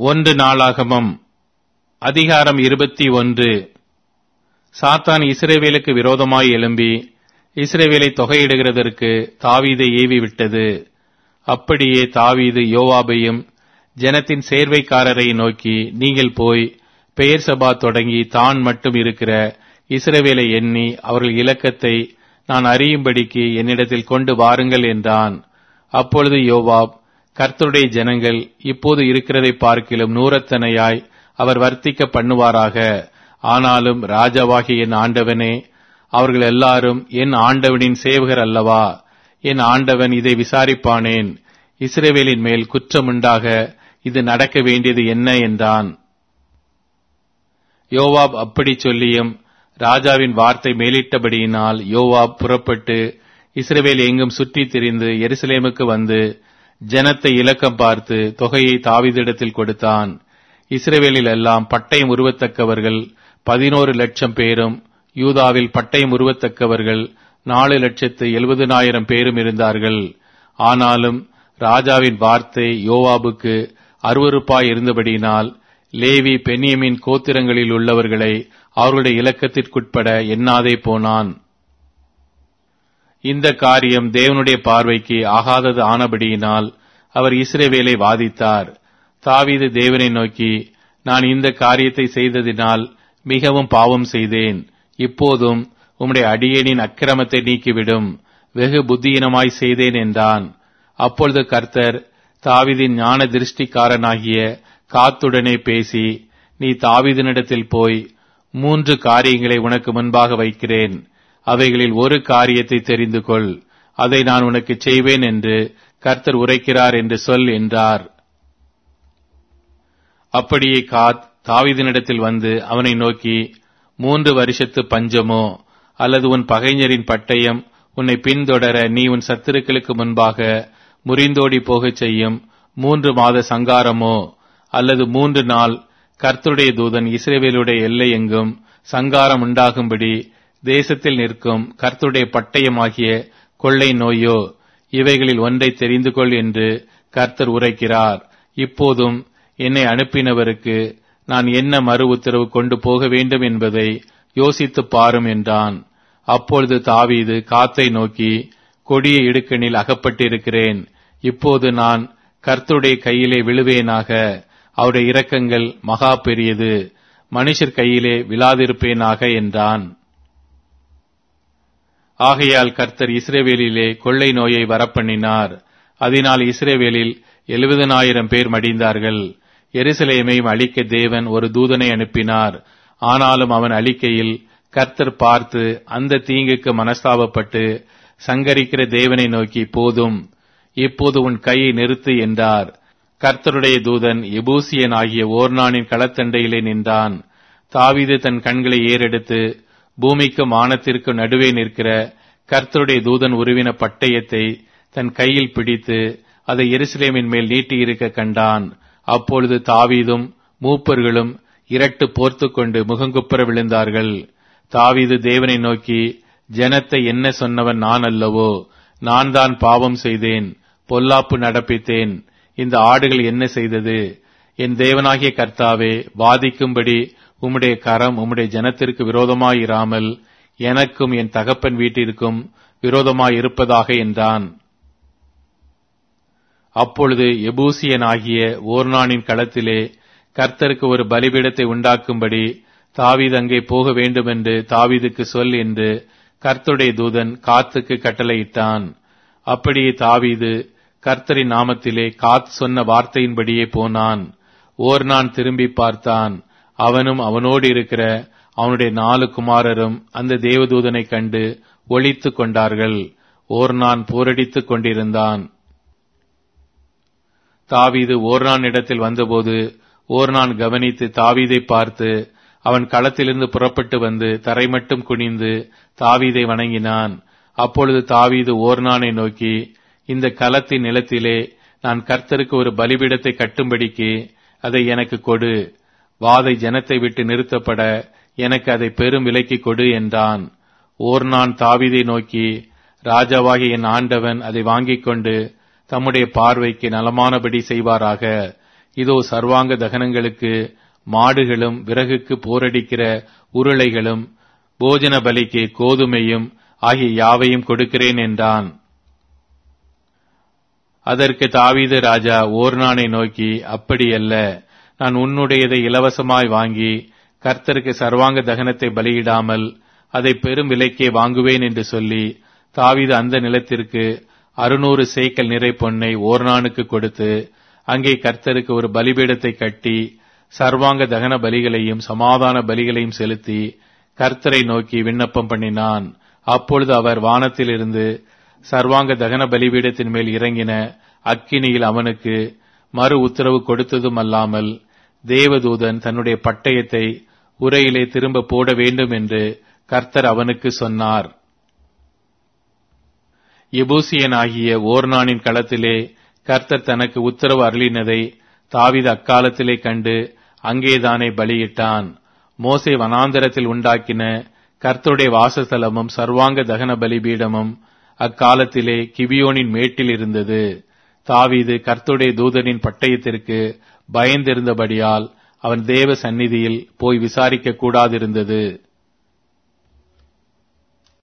ஒன்று நாளாகமம் அதிகாரம் இருபத்தி ஒன்று சாத்தான் இஸ்ரேவேலுக்கு விரோதமாய் எழும்பி இஸ்ரேவேலை தொகையிடுகிறதற்கு தாவீதை ஏவி விட்டது அப்படியே தாவீது யோவாபையும் ஜனத்தின் சேர்வைக்காரரை நோக்கி நீங்கள் போய் பெயர் சபா தொடங்கி தான் மட்டும் இருக்கிற இஸ்ரவேலை எண்ணி அவர்கள் இலக்கத்தை நான் அறியும்படிக்கு என்னிடத்தில் கொண்டு வாருங்கள் என்றான் அப்பொழுது யோவாப் கர்த்தருடைய ஜனங்கள் இப்போது இருக்கிறதை பார்க்கிலும் நூறத்தனையாய் அவர் வர்த்திக்க பண்ணுவாராக ஆனாலும் ராஜாவாகிய என் ஆண்டவனே அவர்கள் எல்லாரும் என் ஆண்டவனின் சேவகர் அல்லவா என் ஆண்டவன் இதை விசாரிப்பானேன் இஸ்ரேவேலின் மேல் குற்றமுண்டாக இது நடக்க வேண்டியது என்ன என்றான் யோவாப் அப்படி சொல்லியும் ராஜாவின் வார்த்தை மேலிட்டபடியினால் யோவாப் புறப்பட்டு இஸ்ரவேல் எங்கும் சுற்றித் திரிந்து எருசலேமுக்கு வந்து ஜனத்தை இலக்கம் பார்த்து தொகையை தாவிதிடத்தில் கொடுத்தான் இஸ்ரவேலில் எல்லாம் பட்டயம் உருவத்தக்கவர்கள் பதினோரு லட்சம் பேரும் யூதாவில் பட்டயம் உருவத்தக்கவர்கள் நாலு லட்சத்து எழுபதுனாயிரம் பேரும் இருந்தார்கள் ஆனாலும் ராஜாவின் வார்த்தை யோவாபுக்கு அருவறுப்பாய் இருந்தபடியினால் லேவி பென்யமின் கோத்திரங்களில் உள்ளவர்களை அவர்களுடைய இலக்கத்திற்குட்பட எண்ணாதே போனான் இந்த காரியம் தேவனுடைய பார்வைக்கு ஆகாதது ஆனபடியினால் அவர் இஸ்ரேவேலை வாதித்தார் தாவீது தேவனை நோக்கி நான் இந்த காரியத்தை செய்ததினால் மிகவும் பாவம் செய்தேன் இப்போதும் உம்முடைய அடியேனின் அக்கிரமத்தை நீக்கிவிடும் வெகு புத்தியினமாய் செய்தேன் என்றான் அப்பொழுது கர்த்தர் தாவிதின் ஞான திருஷ்டிக்காரனாகிய காத்துடனே பேசி நீ தாவிதனிடத்தில் போய் மூன்று காரியங்களை உனக்கு முன்பாக வைக்கிறேன் அவைகளில் ஒரு காரியத்தை தெரிந்து கொள் அதை நான் உனக்கு செய்வேன் என்று கர்த்தர் உரைக்கிறார் என்று சொல் என்றார் அப்படியே காத் தாவிதனிடத்தில் வந்து அவனை நோக்கி மூன்று வருஷத்து பஞ்சமோ அல்லது உன் பகைஞரின் பட்டயம் உன்னை பின்தொடர நீ உன் சத்துருக்களுக்கு முன்பாக முறிந்தோடி போகச் செய்யும் மூன்று மாத சங்காரமோ அல்லது மூன்று நாள் கர்த்தருடைய தூதன் இஸ்ரேவேலுடைய எல்லை எங்கும் சங்காரம் உண்டாகும்படி தேசத்தில் நிற்கும் கர்த்தருடைய பட்டயமாகிய கொள்ளை நோயோ இவைகளில் ஒன்றை தெரிந்து கொள் என்று கர்த்தர் உரைக்கிறார் இப்போதும் என்னை அனுப்பினவருக்கு நான் என்ன மறு உத்தரவு கொண்டு போக வேண்டும் என்பதை யோசித்து பாரும் என்றான் அப்பொழுது தாவீது காத்தை நோக்கி கொடிய இடுக்கணில் அகப்பட்டிருக்கிறேன் இப்போது நான் கர்த்தருடைய கையிலே விழுவேனாக அவருடைய இரக்கங்கள் மகா பெரியது மனுஷர் கையிலே விழாதிருப்பேனாக என்றான் ஆகையால் கர்த்தர் இஸ்ரேவேலிலே கொள்ளை நோயை வரப்பண்ணினார் அதனால் இஸ்ரேவேலில் எழுபதனாயிரம் பேர் மடிந்தார்கள் எருசலேமையும் அழிக்க தேவன் ஒரு தூதனை அனுப்பினார் ஆனாலும் அவன் அழிக்கையில் கர்த்தர் பார்த்து அந்த தீங்குக்கு மனஸ்தாபப்பட்டு சங்கரிக்கிற தேவனை நோக்கி போதும் இப்போது உன் கையை நிறுத்து என்றார் கர்த்தருடைய தூதன் எபூசியன் ஆகிய ஓர்னானின் களத்தண்டையிலே நின்றான் தாவிது தன் கண்களை ஏறெடுத்து பூமிக்கும் வானத்திற்கும் நடுவே நிற்கிற கர்த்தருடைய தூதன் உருவின பட்டயத்தை தன் கையில் பிடித்து அதை எருசலேமின் மேல் நீட்டியிருக்க கண்டான் அப்பொழுது தாவீதும் மூப்பர்களும் இரட்டு போர்த்து கொண்டு முகங்குப்புற விழுந்தார்கள் தாவீது தேவனை நோக்கி ஜனத்தை என்ன சொன்னவன் நான் அல்லவோ நான் தான் பாவம் செய்தேன் பொல்லாப்பு நடப்பித்தேன் இந்த ஆடுகள் என்ன செய்தது என் தேவனாகிய கர்த்தாவே வாதிக்கும்படி உம்முடைய கரம் உம்முடைய ஜனத்திற்கு விரோதமாயிராமல் எனக்கும் என் தகப்பன் வீட்டிற்கும் விரோதமாயிருப்பதாக என்றான் அப்பொழுது எபூசியன் ஆகிய ஓர்னானின் களத்திலே கர்த்தருக்கு ஒரு பலிபீடத்தை உண்டாக்கும்படி தாவீது அங்கே போக வேண்டுமென்று தாவீதுக்கு சொல் என்று கர்த்தருடைய தூதன் காத்துக்கு கட்டளையிட்டான் அப்படியே தாவீது கர்த்தரின் நாமத்திலே காத் சொன்ன வார்த்தையின்படியே போனான் ஓர்னான் திரும்பி பார்த்தான் அவனும் அவனோடு இருக்கிற அவனுடைய நாலு குமாரரும் அந்த தேவதூதனை கண்டு ஒழித்து கொண்டார்கள் ஓர்னான் போரடித்துக் கொண்டிருந்தான் தாவீது ஓர்னான் இடத்தில் வந்தபோது ஓர்னான் கவனித்து தாவீதை பார்த்து அவன் களத்திலிருந்து புறப்பட்டு வந்து தரை மட்டும் குனிந்து தாவீதை வணங்கினான் அப்பொழுது தாவீது ஓர்னானை நோக்கி இந்த களத்தின் நிலத்திலே நான் கர்த்தருக்கு ஒரு பலிபீடத்தை கட்டும்படிக்கு அதை எனக்கு கொடு வாதை ஜனத்தை விட்டு நிறுத்தப்பட எனக்கு அதை பெரும் விலைக்கு கொடு என்றான் ஓர்னான் தாவீதை நோக்கி ராஜாவாகிய என் ஆண்டவன் அதை வாங்கிக் கொண்டு தம்முடைய பார்வைக்கு நலமானபடி செய்வாராக இதோ சர்வாங்க தகனங்களுக்கு மாடுகளும் விறகுக்கு போரடிக்கிற உருளைகளும் போஜன பலிக்கு கோதுமையும் ஆகிய யாவையும் கொடுக்கிறேன் என்றான் அதற்கு தாவீது ராஜா ஓர்னானை நோக்கி அப்படியல்ல நான் உன்னுடையதை இலவசமாய் வாங்கி கர்த்தருக்கு சர்வாங்க தகனத்தை பலியிடாமல் அதை பெரும் விலைக்கே வாங்குவேன் என்று சொல்லி தாவீது அந்த நிலத்திற்கு அறுநூறு சேக்கல் நிறை பொன்னை ஓர்னானுக்கு கொடுத்து அங்கே கர்த்தருக்கு ஒரு பலிபீடத்தை கட்டி சர்வாங்க தகன பலிகளையும் சமாதான பலிகளையும் செலுத்தி கர்த்தரை நோக்கி விண்ணப்பம் பண்ணினான் அப்பொழுது அவர் வானத்திலிருந்து சர்வாங்க தகன பலிபீடத்தின் மேல் இறங்கின அக்கினியில் அவனுக்கு மறு உத்தரவு கொடுத்ததும் அல்லாமல் தேவதூதன் தன்னுடைய பட்டயத்தை உரையிலே திரும்ப போட வேண்டும் என்று கர்த்தர் அவனுக்கு சொன்னார் எபூசியனாகிய ஓர்னானின் களத்திலே கர்த்தர் தனக்கு உத்தரவு அருளினதை தாவித அக்காலத்திலே கண்டு அங்கேதானே பலியிட்டான் மோசே வனாந்தரத்தில் உண்டாக்கின கர்த்தருடைய வாசஸ்தலமும் சர்வாங்க தகன பலிபீடமும் அக்காலத்திலே கிபியோனின் மேட்டில் இருந்தது தாவீது கர்த்தருடைய தூதனின் பட்டயத்திற்கு பயந்திருந்தபடியால் அவன் தேவ சந்நிதியில் போய் விசாரிக்க கூடாதிருந்தது